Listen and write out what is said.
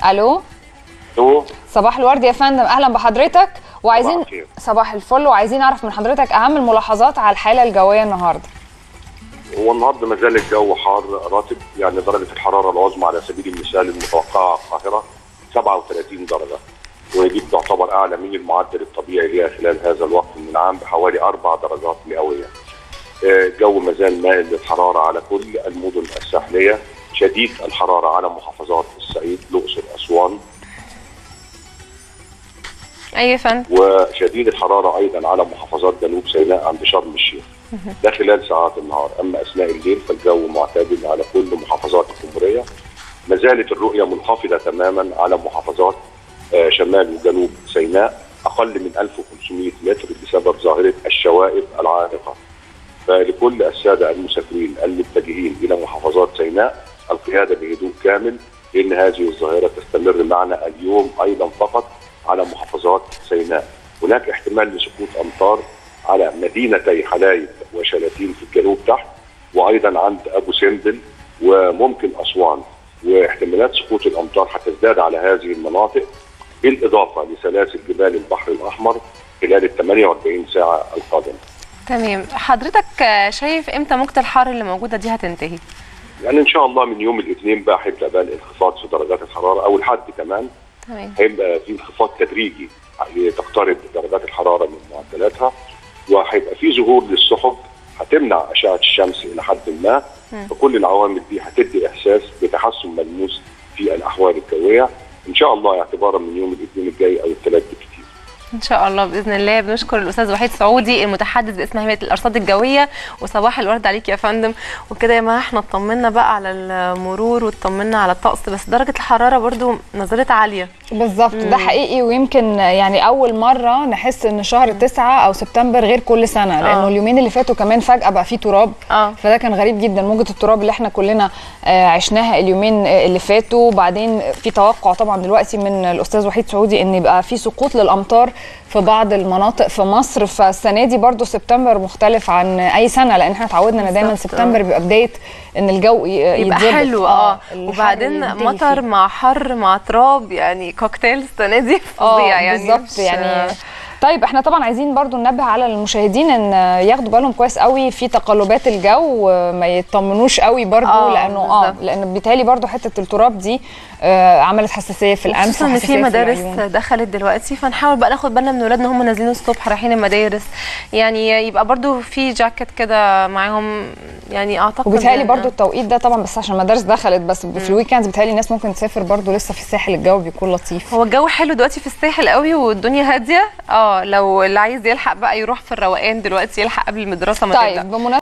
الو الو صباح الورد يا فندم اهلا بحضرتك وعايزين صباح الخير. صباح الفل وعايزين نعرف من حضرتك اهم الملاحظات على الحاله الجويه النهارده هو النهارده ما زال الجو حار رطب يعني درجه الحراره العظمى على سبيل المثال المتوقعه على القاهره 37 درجه ودي تعتبر اعلى من المعدل الطبيعي ليها خلال هذا الوقت من العام بحوالي اربع درجات مئويه. آه، الجو ما زال مائل للحراره على كل المدن الساحليه شديد الحراره على محافظات الصعيد الاقصر اسوان اي يا فندم وشديد الحراره ايضا على محافظات جنوب سيناء عند شرم الشيخ ده خلال ساعات النهار اما اثناء الليل فالجو معتدل على كل محافظات الجمهوريه ما زالت الرؤيه منخفضه تماما على محافظات آه، شمال وجنوب سيناء اقل من 1500 متر بسبب ظاهره الشوائب العالقه فلكل الساده المسافرين المتجهين الى محافظات سيناء القياده بهدوء كامل لان هذه الظاهره تستمر معنا اليوم ايضا فقط على محافظات سيناء هناك احتمال لسقوط امطار على مدينتي حلايب وشلاتين في الجنوب تحت وايضا عند ابو سمبل وممكن اسوان واحتمالات سقوط الامطار هتزداد على هذه المناطق بالاضافه لسلاسل جبال البحر الاحمر خلال ال 48 ساعه القادمه. تمام حضرتك آه، شايف امتى موجه الحر اللي موجوده دي هتنتهي يعني ان شاء الله من يوم الاثنين بقى هيبدا بقى الانخفاض في درجات الحراره او الحد كمان تمام هيبقى في انخفاض تدريجي تقترب درجات الحراره من معدلاتها وهيبقى في ظهور للسحب هتمنع اشعه الشمس الى حد ما فكل العوامل دي هتدي احساس بتحسن ملموس في الاحوال الجويه ان شاء الله اعتبارا من يوم الاثنين الجاي او الثلاث بالكثير ان شاء الله باذن الله بنشكر الاستاذ وحيد سعودي المتحدث باسم هيئه الارصاد الجويه وصباح الورد عليك يا فندم وكده يا ما احنا اطمنا بقى على المرور واطمنا على الطقس بس درجه الحراره برضو نزلت عاليه بالظبط ده حقيقي ويمكن يعني اول مره نحس ان شهر تسعة او سبتمبر غير كل سنه لانه آه. اليومين اللي فاتوا كمان فجاه بقى فيه تراب اه فده كان غريب جدا موجه التراب اللي احنا كلنا آه، عشناها اليومين آه، اللي فاتوا وبعدين في توقع طبعا دلوقتي من الاستاذ وحيد سعودي ان يبقى في سقوط للامطار في بعض المناطق في مصر فالسنه دي برضو سبتمبر مختلف عن اي سنه لان احنا اتعودنا ان دايما بالظبط، سبتمبر بيبقى بدايه ان الجو ي- يبقى يتظبط. حلو اه الحر وبعدين ينتهي مطر فيه. مع حر مع تراب يعني كوكتيل السنه دي فظيع اه يعني بالظبط مش- يعني طيب احنا طبعا عايزين برضو ننبه على المشاهدين ان ياخدوا بالهم كويس قوي في تقلبات الجو ما يطمنوش قوي برضو آه، لانه اه بالظبط. لان بالتالي برضو حته التراب دي آه عملت حساسيه في الانف خصوصا ان وحساسية في مدارس العيون. دخلت دلوقتي فنحاول بقى ناخد بالنا من ولادنا هم نازلين الصبح رايحين المدارس يعني يبقى برضو في جاكيت كده معاهم يعني اعتقد وبيتهيألي إن- برضو التوقيت ده طبعا بس عشان المدارس دخلت بس في الويكندز بيتهيألي الناس ممكن تسافر برضو لسه في الساحل الجو بيكون لطيف هو الجو حلو دلوقتي في الساحل قوي والدنيا هاديه اه لو اللي عايز يلحق بقى يروح في الروقان دلوقتي يلحق قبل المدرسه ما تبدا طيب بمناسبة